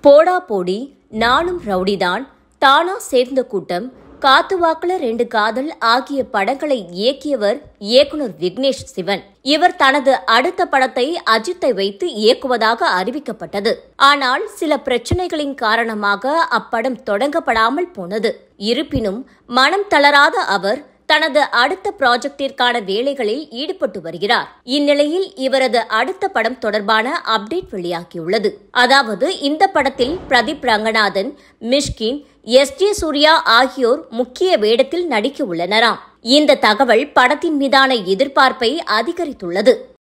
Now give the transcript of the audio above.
போடா போடி நானும் ரவுடிதான் தானா சேர்ந்த கூட்டம் காத்துவாக்குல ரெண்டு காதல் ஆகிய படங்களை இயக்கியவர் இயக்குனர் விக்னேஷ் சிவன் இவர் தனது அடுத்த படத்தை அஜித்தை வைத்து இயக்குவதாக அறிவிக்கப்பட்டது ஆனால் சில பிரச்சனைகளின் காரணமாக அப்படம் தொடங்கப்படாமல் போனது இருப்பினும் மனம் தளராத அவர் தனது அடுத்த ப்ராஜெக்டிற்கான வேலைகளில் ஈடுபட்டு வருகிறார் இந்நிலையில் இவரது அடுத்த படம் தொடர்பான அப்டேட் வெளியாகியுள்ளது அதாவது இந்த படத்தில் பிரதீப் ரங்கநாதன் மிஷ்கின் எஸ் ஜே சூர்யா ஆகியோர் முக்கிய வேடத்தில் நடிக்க உள்ளனராம் இந்த தகவல் படத்தின் மீதான எதிர்பார்ப்பை அதிகரித்துள்ளது